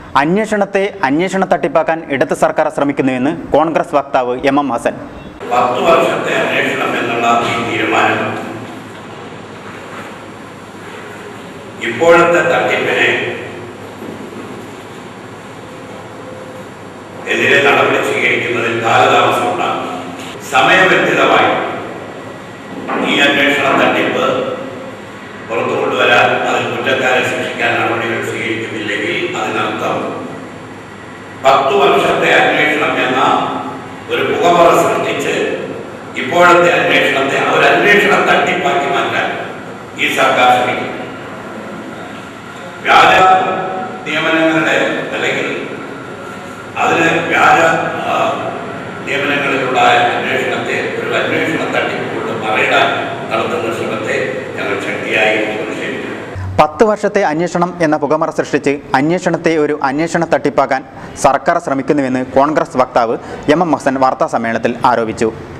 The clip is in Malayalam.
അന്വേഷണത്തെ അന്വേഷണ തട്ടിപ്പാക്കാൻ ഇടത് സർക്കാർ ശ്രമിക്കുന്നുവെന്ന് കോൺഗ്രസ് വക്താവ് എം എം ഹസൻ പത്ത് വർഷത്തെ അന്വേഷണം എന്നുള്ള ഈ തീരുമാനം ഇപ്പോഴത്തെ തട്ടിപ്പിനെ എതിരെ നടപടി സ്വീകരിക്കുന്നതിൽ കാലതാമസമുണ്ടാകും സമയബന്ധിതമായി ഈ അന്വേഷണ തട്ടിപ്പ് പുറത്തു കൊണ്ടുവരാൻ അതിൽ കുറ്റക്കാരെ ശിക്ഷിക്കാൻ നടപടികൾ സ്വീകരിക്കുന്നില്ലെങ്കിൽ അതിനർത്ഥം പത്തു വർഷത്തെ അന്വേഷണം എന്ന ഒരു പുകമറ സൃഷ്ടിച്ച് ഇപ്പോഴത്തെ അന്വേഷണത്തെ ഒരു അന്വേഷണ തട്ടിപ്പാക്കി മാറ്റാൻ ഈ സർക്കാർ ശ്രമിക്കും വ്യാജ നിയമനങ്ങളുടെ അല്ലെങ്കിൽ അതിന് വ്യാജ ആ, നിയമനങ്ങളിലുണ്ടായ അന്വേഷണത്തെ ഒരു അന്വേഷണ തട്ടിപ്പ് കൊണ്ട് മറിയിടാൻ നടത്തുന്ന ശ്രമത്തെ ഞങ്ങൾ ശക്തിയായി പ്രതിഷേധിക്കുന്നു പത്ത് വർഷത്തെ അന്വേഷണം എന്ന പുകമറ സൃഷ്ടിച്ച് അന്വേഷണത്തെ ഒരു അന്വേഷണ തട്ടിപ്പാക്കാൻ സർക്കാർ ശ്രമിക്കുന്നുവെന്ന് കോൺഗ്രസ് വക്താവ് എം എം ഹസൻ വാർത്താ സമ്മേളനത്തിൽ ആരോപിച്ചു